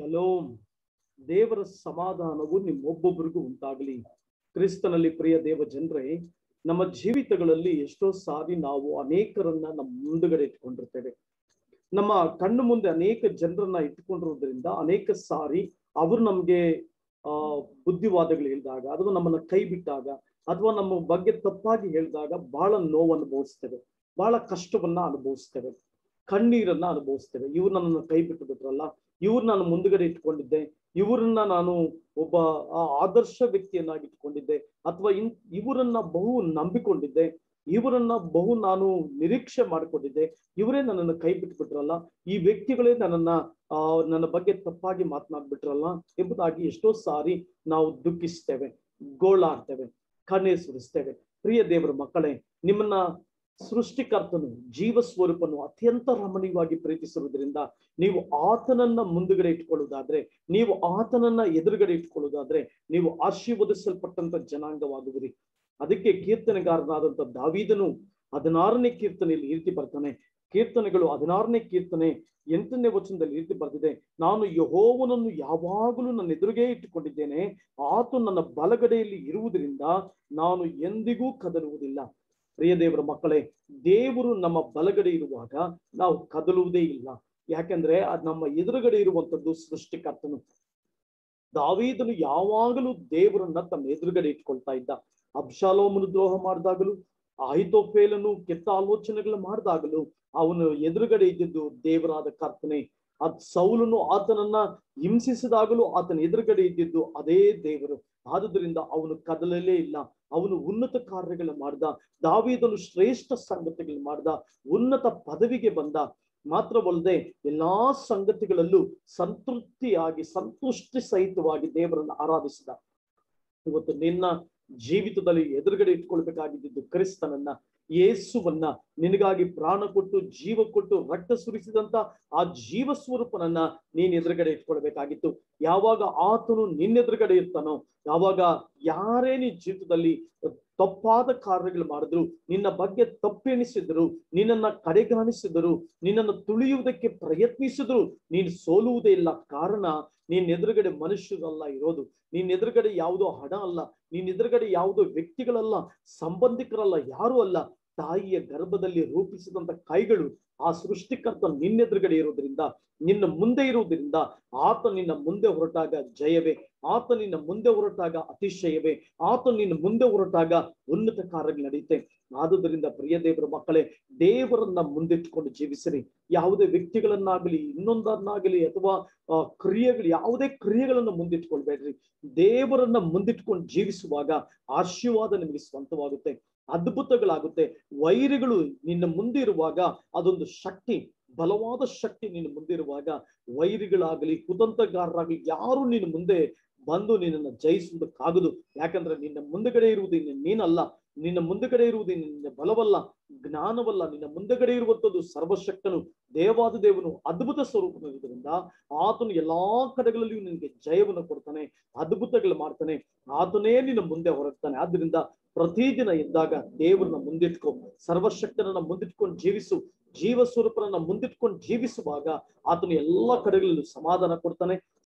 shalom ದೇವರ ಸಮಾಧಾನವು ನಿಮ್ಮೊಬ್ಬೊಬ್ಬರಿಗೂ ಉಂಟಾಗಲಿ ಕ್ರಿಸ್ತನಲ್ಲಿ ಪ್ರಿಯ ದೇವ ಜನರೇ ನಮ್ಮ ಜೀವಿತಗಳಲ್ಲಿ ಎಷ್ಟೋ ಸಾರಿ ನಾವು ಅನೇಕರನ್ನ ನಮ್ಮ ಮುಂದುಗಡೆ ಇಟ್ಕೊಂಡಿರ್ತೇವೆ ನಮ್ಮ ಕಣ್ಣು ಮುಂದೆ ಅನೇಕ ಜನರನ್ನ ಇಟ್ಕೊಂಡಿರೋದ್ರಿಂದ ಅನೇಕ ಸಾರಿ ಅವರು ನಮ್ಗೆ ಆ ಬುದ್ಧಿವಾದಗಳು ಹೇಳಿದಾಗ ಅಥವಾ ನಮ್ಮನ್ನ ಕೈ ಬಿಟ್ಟಾಗ ಅಥವಾ ನಮ್ಮ ಬಗ್ಗೆ ತಪ್ಪಾಗಿ ಹೇಳಿದಾಗ ಬಹಳ ನೋವು ಅನುಭವಿಸ್ತೇವೆ ಬಹಳ ಕಷ್ಟವನ್ನ ಅನುಭವಿಸ್ತೇವೆ ಕಣ್ಣೀರನ್ನ ಅನುಭವಿಸ್ತೇವೆ ಇವ್ರು ನನ್ನನ್ನು ಕೈ ಬಿಟ್ಟು ಬಿಟ್ರಲ್ಲ ಇವ್ರು ನಾನು ಮುಂದುಗಡೆ ಇಟ್ಕೊಂಡಿದ್ದೆ ಇವ್ರನ್ನ ನಾನು ಒಬ್ಬ ಆದರ್ಶ ವ್ಯಕ್ತಿಯನ್ನಾಗಿ ಇಟ್ಕೊಂಡಿದ್ದೆ ಅಥವಾ ಇನ್ ಇವರನ್ನ ಬಹು ನಂಬಿಕೊಂಡಿದ್ದೆ ಇವರನ್ನ ಬಹು ನಾನು ನಿರೀಕ್ಷೆ ಮಾಡಿಕೊಂಡಿದ್ದೆ ಇವರೇ ನನ್ನನ್ನು ಕೈ ಬಿಟ್ಬಿಟ್ರಲ್ಲ ಈ ವ್ಯಕ್ತಿಗಳೇ ನನ್ನನ್ನ ಆ ನನ್ನ ಬಗ್ಗೆ ತಪ್ಪಾಗಿ ಮಾತನಾಡ್ಬಿಟ್ರಲ್ಲ ಎಂಬುದಾಗಿ ಎಷ್ಟೋ ಸಾರಿ ನಾವು ದುಃಖಿಸ್ತೇವೆ ಗೋಳಾಡ್ತೇವೆ ಕಣ್ಣೀರ್ ಸುರಿಸ್ತೇವೆ ಪ್ರಿಯ ದೇವರ ಮಕ್ಕಳೇ ನಿಮ್ಮನ್ನ ಸೃಷ್ಟಿಕರ್ತನು ಜೀವ ಸ್ವರೂಪನು ಅತ್ಯಂತ ರಮಣೀಯವಾಗಿ ಪ್ರೀತಿಸಿರುವುದರಿಂದ ನೀವು ಆತನನ್ನ ಮುಂದುಗಡೆ ಇಟ್ಕೊಳ್ಳುವುದಾದ್ರೆ ನೀವು ಆತನನ್ನ ಎದುರುಗಡೆ ಇಟ್ಕೊಳ್ಳುವುದಾದ್ರೆ ನೀವು ಆಶೀರ್ವದಿಸಲ್ಪಟ್ಟಂತ ಜನಾಂಗವಾಗುವಿರಿ ಅದಕ್ಕೆ ಕೀರ್ತನೆಗಾರನಾದಂತ ದಾವಿದನು ಹದಿನಾರನೇ ಕೀರ್ತನೆಯಲ್ಲಿ ಈ ರೀತಿ ಬರ್ತಾನೆ ಕೀರ್ತನೆಗಳು ಹದಿನಾರನೇ ಕೀರ್ತನೆ ಎಂಟನೇ ವಚನದಲ್ಲಿ ಈ ರೀತಿ ಬರ್ತಿದೆ ನಾನು ಯಹೋವನನ್ನು ಯಾವಾಗಲೂ ನನ್ನ ಎದುರುಗೇ ಇಟ್ಟುಕೊಂಡಿದ್ದೇನೆ ಆತ ನನ್ನ ಬಲಗಡೆಯಲ್ಲಿ ಇರುವುದರಿಂದ ನಾನು ಎಂದಿಗೂ ಕದಲುವುದಿಲ್ಲ ಪ್ರಿಯ ದೇವರ ಮಕ್ಕಳೇ ದೇವರು ನಮ್ಮ ಬಲಗಡೆ ಇರುವಾಗ ನಾವು ಕದಲುವುದೇ ಇಲ್ಲ ಯಾಕಂದ್ರೆ ಅದು ನಮ್ಮ ಎದುರುಗಡೆ ಇರುವಂತದ್ದು ಸೃಷ್ಟಿಕರ್ತನು ದಾವೀದನು ಯಾವಾಗಲೂ ದೇವರನ್ನ ತನ್ನ ಎದುರುಗಡೆ ಇಟ್ಕೊಳ್ತಾ ಇದ್ದ ಅಬ್ಶಾಲೋಮನು ದ್ರೋಹ ಮಾಡಿದಾಗಲೂ ಆಹಿತೋಫೇಲನು ಕೆಟ್ಟ ಆಲೋಚನೆಗಳು ಮಾಡಿದಾಗಲೂ ಅವನು ಎದುರುಗಡೆ ಇದ್ದಿದ್ದು ದೇವರಾದ ಕರ್ತನೆ ಅದ್ ಸೌಲನು ಆತನನ್ನ ಹಿಂಸಿಸಿದಾಗಲೂ ಆತನ ಎದುರುಗಡೆ ಇದ್ದಿದ್ದು ಅದೇ ದೇವರು ಆದುದರಿಂದ ಅವನು ಕದಲಲೇ ಇಲ್ಲ ಅವನು ಉನ್ನತ ಕಾರ್ಯಗಳು ಮಾಡ್ದ ದಾವೀದನು ಶ್ರೇಷ್ಠ ಸಂಗತಿಗಳು ಮಾಡ್ದ ಉನ್ನತ ಪದವಿಗೆ ಬಂದ ಮಾತ್ರವಲ್ಲದೆ ಎಲ್ಲಾ ಸಂಗತಿಗಳಲ್ಲೂ ಸಂತೃಪ್ತಿಯಾಗಿ ಸಂತುಷ್ಟಿ ಸಹಿತವಾಗಿ ದೇವರನ್ನು ಆರಾಧಿಸಿದ ಇವತ್ತು ನಿನ್ನ ಜೀವಿತದಲ್ಲಿ ಎದುರುಗಡೆ ಇಟ್ಕೊಳ್ಬೇಕಾಗಿದ್ದು ಕ್ರಿಸ್ತನನ್ನ ಯೇಸುವನ್ನ ನಿನಗಾಗಿ ಪ್ರಾಣ ಕೊಟ್ಟು ಜೀವ ಕೊಟ್ಟು ರಕ್ತ ಸುರಿಸಿದಂತ ಆ ಜೀವ ಸ್ವರೂಪನನ್ನ ನೀನ್ ಎದುರುಗಡೆ ಇಟ್ಕೊಳ್ಬೇಕಾಗಿತ್ತು ಯಾವಾಗ ಆತನು ನಿನ್ನೆದುರುಗಡೆ ಇರ್ತಾನೋ ಯಾವಾಗ ಯಾರೇ ನೀ ಜೀವಿತದಲ್ಲಿ ತಪ್ಪಾದ ಕಾರ್ಯಗಳು ಮಾಡಿದ್ರು ನಿನ್ನ ಬಗ್ಗೆ ತಪ್ಪೆಣಿಸಿದ್ರು ನಿನ್ನನ್ನ ಕಡೆಗಾಣಿಸಿದರು ನಿನ್ನನ್ನು ತುಳಿಯುವುದಕ್ಕೆ ಪ್ರಯತ್ನಿಸಿದ್ರು ನೀನು ಸೋಲುವುದೇ ಇಲ್ಲ ಕಾರಣ ನೀನ್ ಎದುರುಗಡೆ ಮನುಷ್ಯರಲ್ಲ ಇರೋದು ನೀನ್ ಎದುರುಗಡೆ ಯಾವುದೋ ಹಣ ಅಲ್ಲ ನೀನ್ ಎದುರುಗಡೆ ಯಾವುದೋ ವ್ಯಕ್ತಿಗಳಲ್ಲ ಸಂಬಂಧಿಕರಲ್ಲ ಯಾರು ಅಲ್ಲ ತಾಯಿಯ ಗರ್ಭದಲ್ಲಿ ರೂಪಿಸಿದಂತ ಕೈಗಳು ಆ ಸೃಷ್ಟಿಕರ್ತ ನಿನ್ನೆದುರುಗಡೆ ಇರೋದ್ರಿಂದ ನಿನ್ನ ಮುಂದೆ ಇರುವುದರಿಂದ ಆತ ನಿನ್ನ ಮುಂದೆ ಹೊರಟಾಗ ಜಯವೇ ಆತ ನಿನ್ನ ಮುಂದೆ ಹೊರಟಾಗ ಅತಿಶಯವೇ ಆತ ನಿನ್ನ ಮುಂದೆ ಹೊರಟಾಗ ಉನ್ನತ ಕಾರ್ಯಗಳು ನಡೆಯುತ್ತೆ ಆದುದರಿಂದ ಪ್ರಿಯ ದೇವರ ಮಕ್ಕಳೇ ದೇವರನ್ನ ಮುಂದಿಟ್ಕೊಂಡು ಜೀವಿಸಿರಿ ಯಾವುದೇ ವ್ಯಕ್ತಿಗಳನ್ನಾಗಲಿ ಇನ್ನೊಂದನ್ನಾಗಲಿ ಅಥವಾ ಕ್ರಿಯೆಗಳು ಯಾವುದೇ ಕ್ರಿಯೆಗಳನ್ನ ಮುಂದಿಟ್ಕೊಳ್ಬೇಡ್ರಿ ದೇವರನ್ನ ಮುಂದಿಟ್ಕೊಂಡು ಜೀವಿಸುವಾಗ ಆಶೀರ್ವಾದ ನಿಮಗೆ ಸ್ವಂತವಾಗುತ್ತೆ ಅದ್ಭುತಗಳಾಗುತ್ತೆ ವೈರಿಗಳು ನಿನ್ನ ಮುಂದಿರುವಾಗ ಅದೊಂದು ಶಕ್ತಿ ಬಲವಾದ ಶಕ್ತಿ ನಿನ್ನ ಮುಂದಿರುವಾಗ ವೈರಿಗಳಾಗಲಿ ಕುತಂತ್ರಗಾರರಾಗಲಿ ಯಾರು ನಿನ್ನ ಮುಂದೆ ಬಂದು ನಿನ್ನನ್ನು ಜಯಿಸುವುದಕ್ಕಾಗದು ಯಾಕಂದ್ರೆ ನಿನ್ನ ಮುಂದಗಡೆ ಇರುವುದು ನೀನಲ್ಲ ನಿನ್ನ ಮುಂದಗಡೆ ಇರುವುದು ನಿನ್ನ ಬಲವಲ್ಲ ಜ್ಞಾನವಲ್ಲ ನಿನ್ನ ಮುಂದಗಡೆ ಇರುವಂತದ್ದು ಸರ್ವಶಕ್ತನು ದೇವಾದ ದೇವನು ಅದ್ಭುತ ಸ್ವರೂಪನಿರುವುದರಿಂದ ಆತನು ಎಲ್ಲಾ ಕಡೆಗಳಲ್ಲಿಯೂ ನಿನಗೆ ಜಯವನ್ನು ಕೊಡ್ತಾನೆ ಅದ್ಭುತಗಳು ಮಾಡ್ತಾನೆ ಆತನೇ ನಿನ್ನ ಮುಂದೆ ಹೊರಡ್ತಾನೆ ಆದ್ರಿಂದ ಪ್ರತಿದಿನ ಇದ್ದಾಗ ದೇವರನ್ನ ಮುಂದಿಟ್ಕೊ ಸರ್ವಶಕ್ತನನ್ನ ಮುಂದಿಟ್ಕೊಂಡು ಜೀವಿಸು ಜೀವ ಸ್ವರೂಪರನ್ನ ಮುಂದಿಟ್ಕೊಂಡು ಜೀವಿಸುವಾಗ ಆತನು ಎಲ್ಲಾ ಕಡೆಗಳಲ್ಲೂ ಸಮಾಧಾನ ಕೊಡ್ತಾನೆ